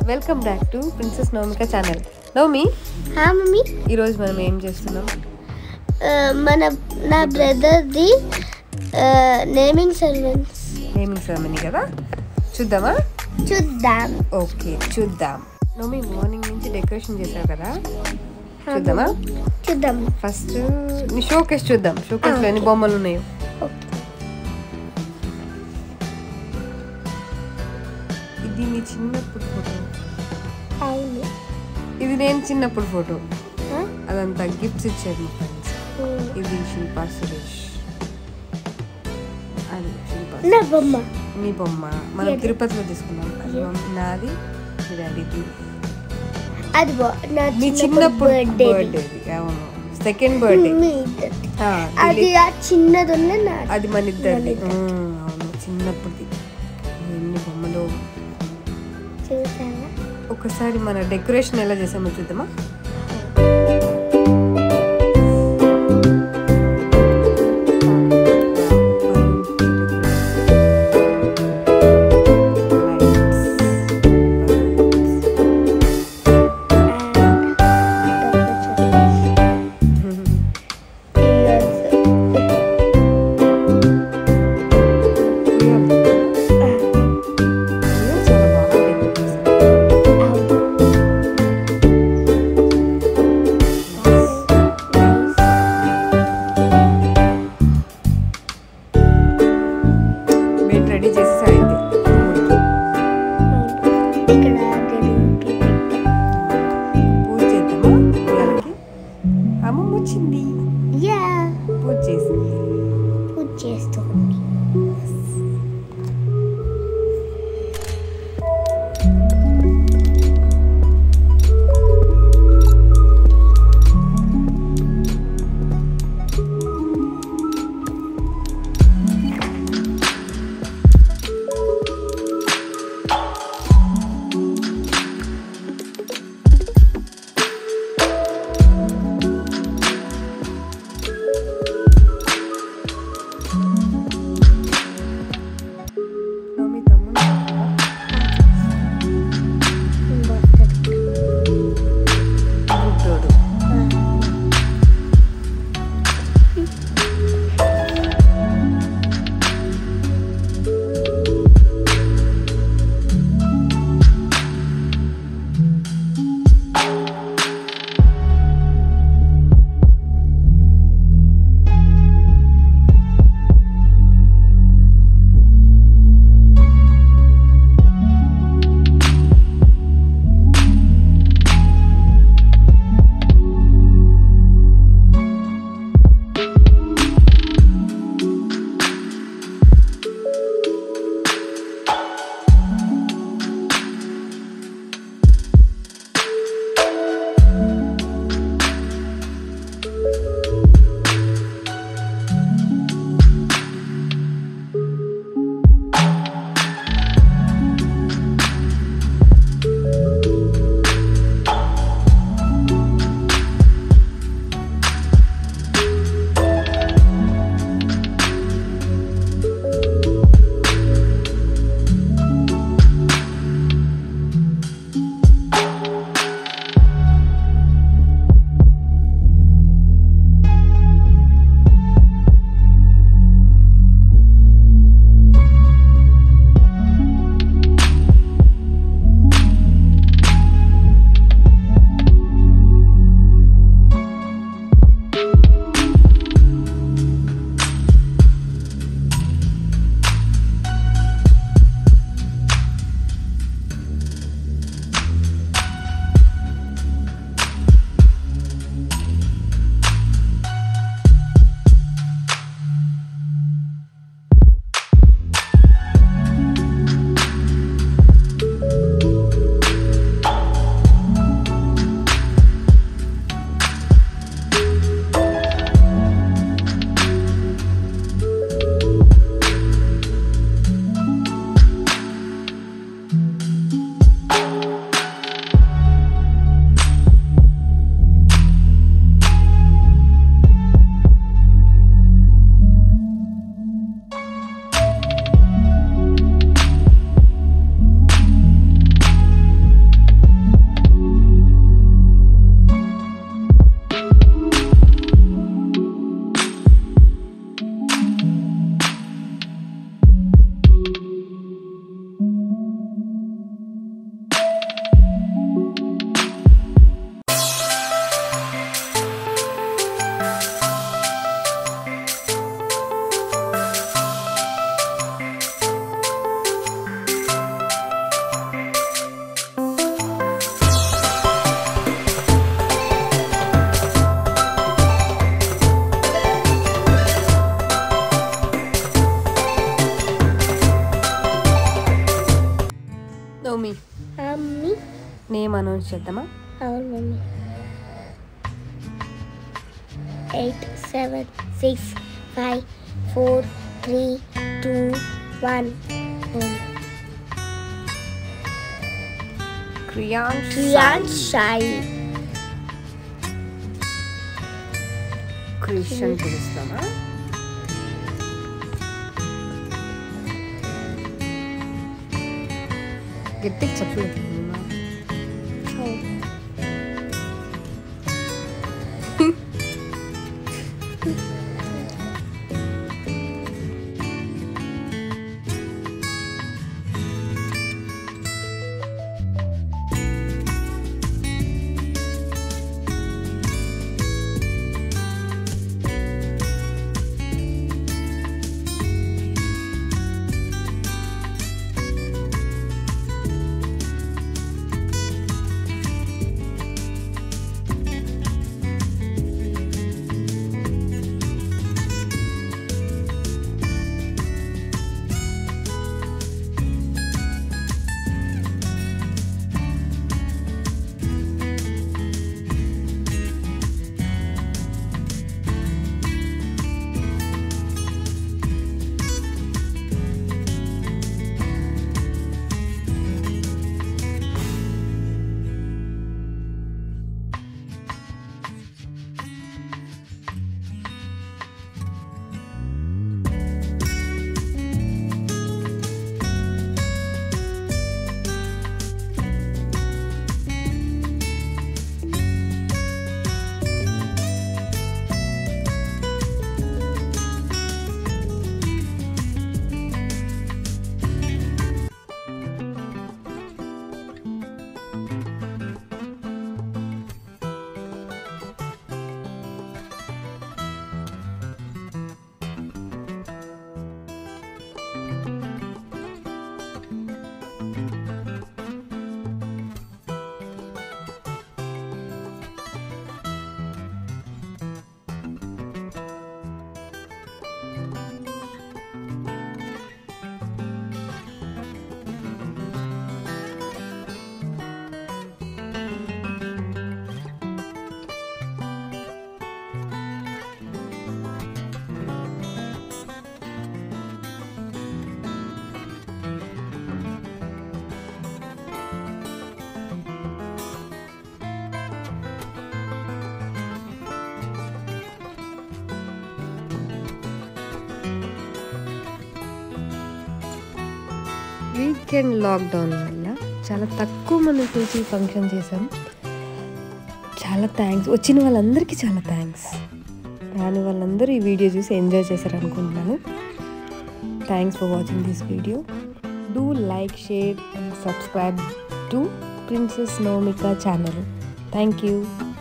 Welcome back to princess Navamika channel Navami హా mummy ఈరోజు మనం ఏం చేస్తున్నాం ఆ, మన నా బ్రదర్ది నేమింగ్ సర్వెన్స్ నేమింగ్ సెరమనీ కదా చూద్దామా చూద్దాం ఓకే చూద్దాం నవమి మార్నింగ్ నుంచి డెకరేషన్ చేశావు కదా చూద్దామా చూద్దాం ఫస్ట్ నీ షోకేస్ చూద్దాం షోకేస్లో ఎన్ని బొమ్మలు ఉన్నాయో ఇది నీ చిన్నప్పుడు ఫోటో అవును ఇది నేను చిన్నప్పుడు ఫోటో ఆ? అదంతా గిఫ్ట్స్ ఇచ్చారు మా ఫ్రెండ్స్ ఉమ్. ఇది శిల్పా సురేష్ అది శిల్పా నా బొమ్మ మీ బొమ్మ మనం ఏది? తిరుపతిలో తీసుకున్నాం అది మమ్మీ- నాది మీ డాడీది అది బో- నా మీ చిన్నప్పుడు చిన్నప్పుడు birthday ది. బర్త్డేది అవును సెకండ్ బర్త్డే మీ ఇద్దరిది. అది ఆ చిన్నది ఉన్న నా అది మన ఇద్దరిది మన ఇద్దరిది. ఉమ్, అవును చిన్నప్పుడుది ఎన్ని బొమ్మలు చూసావా ఒకసారి మన డెకరేషన్ ఎలా చేసామో చూద్దామా మమ్మీ నేమ్ అనౌన్స్ చేద్దామా అవును mummy eight seven six five four three two one Kriyan Kriyan షాయి క్రిష్ అని పిలుస్తామా గట్టిగా చెప్పలేదు వీకెండ్ లాక్డౌన్ వల్ల చాలా తక్కువ మంది చూసి ఫంక్షన్ చేసాం చాలా థ్యాంక్స్ వచ్చిన వాళ్ళందరికీ చాలా థ్యాంక్స్ రాని వాళ్ళందరూ ఈ వీడియో చూసి ఎంజాయ్ చేశారు అనుకుంటున్నాను thanks for watching this video do like share and subscribe to princess Nomika channel thank you